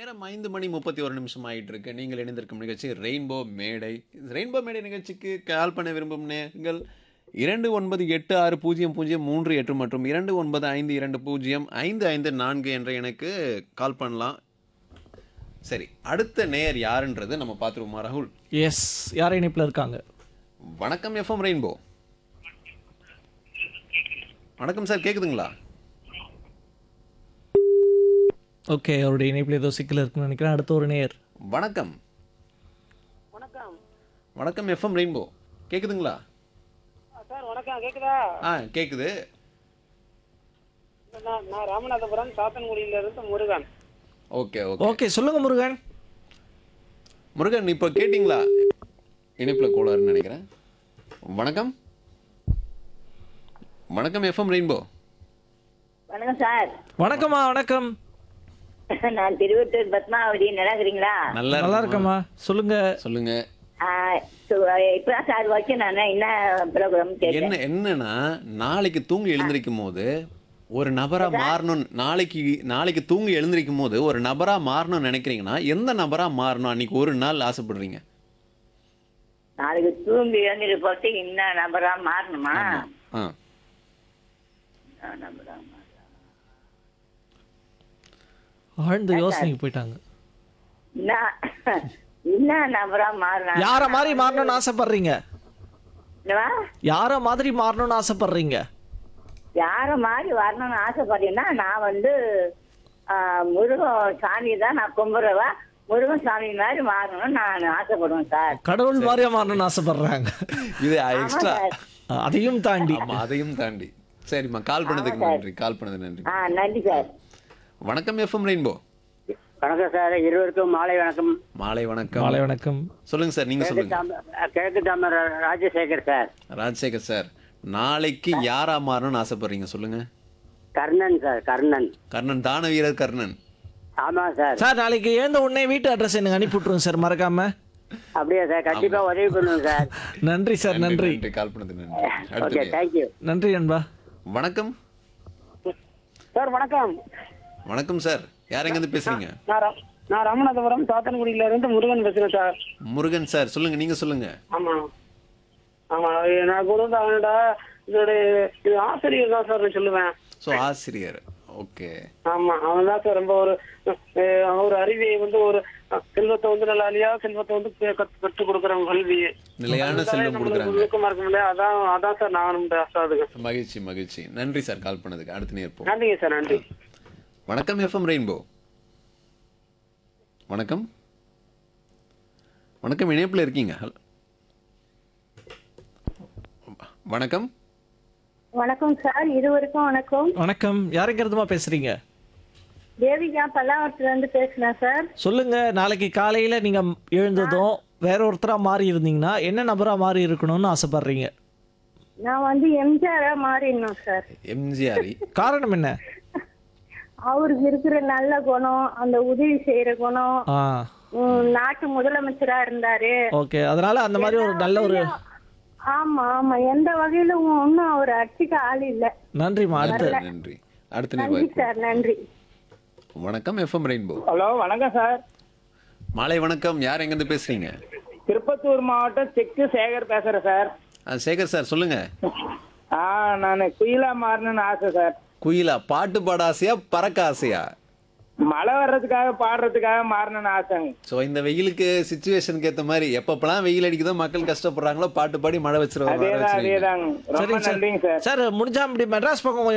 நேரம் ஐந்து மணி முப்பத்தி ஒரு நிமிஷம் ஆயிட்டு இருக்கு நீங்கள் இணைந்திருக்கும் நிகழ்ச்சி ரெயின்போ மேடை ரெயின்போ மேடை நிகழ்ச்சிக்கு கால் பண்ண விரும்பும் நேர்கள் இரண்டு ஒன்பது எட்டு ஆறு பூஜ்ஜியம் பூஜ்ஜியம் மூன்று எட்டு மற்றும் இரண்டு ஒன்பது ஐந்து இரண்டு பூஜ்ஜியம் ஐந்து ஐந்து நான்கு என்ற எனக்கு கால் பண்ணலாம் சரி அடுத்த நேயர் யாருன்றது நம்ம பார்த்துருவோமா ராகுல் எஸ் யார் இணைப்பில் இருக்காங்க வணக்கம் எஃப்எம் ரெயின்போ வணக்கம் சார் கேக்குதுங்களா ஓகே அவருடைய இணைப்பில் ஏதோ சிக்கல் இருக்குன்னு நினைக்கிறேன் அடுத்த ஒரு நேர் வணக்கம் வணக்கம் வணக்கம் எஃப்எம் ரெயின்போ கேக்குதுங்களா ஆ, சார் வணக்கம் கேக்குதா ஆ கேக்குது நான் நான் ராமநாதபுரம் சாத்தன்குடியில இருந்து முருகன் ஓகே ஓகே ஓகே சொல்லுங்க முருகன் முருகன் இப்போ கேட்டிங்களா இணைப்பில் கோளாறுன்னு நினைக்கிறேன் வணக்கம் வணக்கம் எஃப்எம் ரெயின்போ வணக்கம் சார் வணக்கம்மா வணக்கம் நான் திருவத்தூர் பத்மாவதி நல்லா இருக்கிறீங்களா நல்லா நல்லா இருக்குமா? இருக்கம்மா சொல்லுங்க சொல்லுங்க ஆ, சு- இப்பதான் சார் வச்சு நான் என்ன ப்ரோக்ராம் கேட்டேன் என்ன என்னன்னா நாளைக்கு தூங்கி எழுந்திருக்கும் போது ஒரு நபரா மாறணும் நாளைக்கு நாளைக்கு தூங்கி எழுந்திருக்கும் போது ஒரு நபரா மாறணும்னு நினைக்கிறீங்கன்னா எந்த நபரா மாறணும் அன்னைக்கு ஒரு நாள் ஆசைப்படுறீங்க நாளைக்கு தூங்கி எழுந்திரு போட்டு இன்னும் நம்பரா மாறணுமா ஆ இன்னும் நம்பரா மாறணும். ஆழ்ந்த யோசனைக்கு போயிட்டாங்க இன்னும் இன்னும் நம்பரா மாறணும் யார மாதிரி மாறணும்னு ஆசைப்படுறீங்க என்னவா? யார மாதிரி மாறணும்னு ஆசைப்படுறீங்க யார மாதிரி வரணும்னு ஆசைப்பட்டீங்கன்னா நான் வந்து ஆ, முருகன் சாமி தான் நான் கும்பிடுறவா முருகன் சாமி மாதிரி மாறணும்னு நான் ஆசைப்படுவேன் சார் கடவுள் மாதிரியா மாறணும்னு ஆசைப்படுறாங்க இது எக்ஸ்ட்ரா சார். அதையும் தாண்டி ஆமா அதையும் தாண்டி சரிம்மா கால் பண்ணதுக்கு நன்றி கால் பண்ணது நன்றி ஆ நன்றி சார் வணக்கம் எஃப்எம் ரெயின்போ வணக்கம் சார் இருவருக்கும் மாலை வணக்கம் மாலை வணக்கம் மாலை வணக்கம் சொல்லுங்க சார் நீங்க சொல்லுங்க கிழக்கு தாமர ராஜசேகர் சார் ராஜசேகர் சார் நாளைக்கு யாரா மாறணும்னு ஆசைப்படுறீங்க சொல்லுங்க கர்ணன் சார் கர்ணன் கர்ணன் தான வீரர் கர்ணன் ஆமா சார் சார் நாளைக்கு எழுந்த உடனே வீட்டு அட்ரஸ் எனக்கு அனுப்பி விட்டுருங்க சார் மறக்காம அப்படியே சார் கண்டிப்பா உதவி பண்ணுவோம் சார் நன்றி சார் நன்றி நன்றி கால் பண்ணது நன்றி ஓகே அடுத்து தேங்க்யூ நன்றி அன்பா வணக்கம் சார் வணக்கம் வணக்கம் சார் யார் எங்க இருந்து பேசுறீங்க நான் ரா- நான் ராமநாதபுரம் சாத்தன்குடியில இருந்து முருகன் பேசுறேன் சார் முருகன் சார் சொல்லுங்க நீங்க சொல்லுங்க ஆமா ஆமா நான் கூட வந்து அவனோட இதோடைய இது ஆசிரியர் தான் சார் நான் சொல்லுவேன் ஸோ ஆசிரியர் ஓகே ஆமா அவன் தான் சார் ரொம்ப ஒரு அஹ், ஒரு அறிவியை வந்து ஒரு அஹ், செல்வத்தை வந்து நல்லா இல்லையா செல்வத்தை வந்து கே- கத்து- கற்றுக் கொடுக்குறவங்க கல்வி நிலையான செல்வம் கொடுக்குறாங்க நுணுக்கமா இருக்கும் இல்லையா அதான் அதான் சார் நான் நம்முடைய ஆசாதுங்க மகிழ்ச்சி மகிழ்ச்சி நன்றி சார் கால் பண்ணதுக்கு அடுத்து நேர்ப்போம் நன்றிங்க சார் நன்றி வணக்கம் எஃப்எம் ரெயின்போ வணக்கம் வணக்கம் இணைப்பில் இருக்கீங்க ஹல்- வணக்கம் வணக்கம் சார் இருவருக்கும் வணக்கம் வணக்கம் யாருங்கிறதுமா பேசுறீங்க தேவிகா பல்லாவரத்துல இருந்து பேசுறேன் சார் சொல்லுங்க நாளைக்கு காலையில நீங்க எழுந்ததும் வேற ஒருத்தரா மாறி இருந்தீங்கன்னா என்ன நபரா மாறி இருக்கணும்னு ஆசைப்படுறீங்க நான் வந்து எம்ஜிஆரா மாறிடணும் சார் எம்ஜிஆர் காரணம் என்ன அவருக்கு இருக்கிற நல்ல குணம் அந்த உதவி செய்யற குணம் ஆ உம், நாட்டு முதலமைச்சரா இருந்தாரு ஓகே அதனால அந்த மாதிரி ஒரு நல்ல ஒரு ஆமா ஆமா எந்த வகையிலும் ஒன்னும் அவர் அடிச்சுக்க ஆள் இல்ல நன்றிம்மா அடுத்து நன்றி அடுத்து நன்றி நேர்ப்போம் சார் நன்றி வணக்கம் எஃப்எம் ரெயின்போ ஹலோ வணக்கம் சார் மாலை வணக்கம் யார் எங்கேருந்து பேசுறீங்க திருப்பத்தூர் மாவட்டம் செக்கு சேகர் பேசுறேன் சார் ஆ சேகர் சார் சொல்லுங்க ஆ நான் குயிலா மாறணும்னு ஆசை சார் குயிலா பாட்டு பாட ஆசையா பறக்க ஆசையா மழை வர்றதுக்காக பாடுறதுக்காக மாறணும்னு ஆசைங்க ஸோ இந்த வெயிலுக்கு சுச்சுவேஷனுக்கு ஏற்ற மாதிரி எப்பப்பெல்லாம் வெயில் அடிக்குதோ மக்கள் கஷ்டப்படுறாங்களோ பாட்டு பாடி மழை வச்சிருவாங்க அதேதான் அதேதாங்க ரொம்ப சரிங்க நன்றிங்க சார் சார் சார் முடிஞ்சா அப்படி மெட்ராஸ் பக்கம் கொஞ்சம்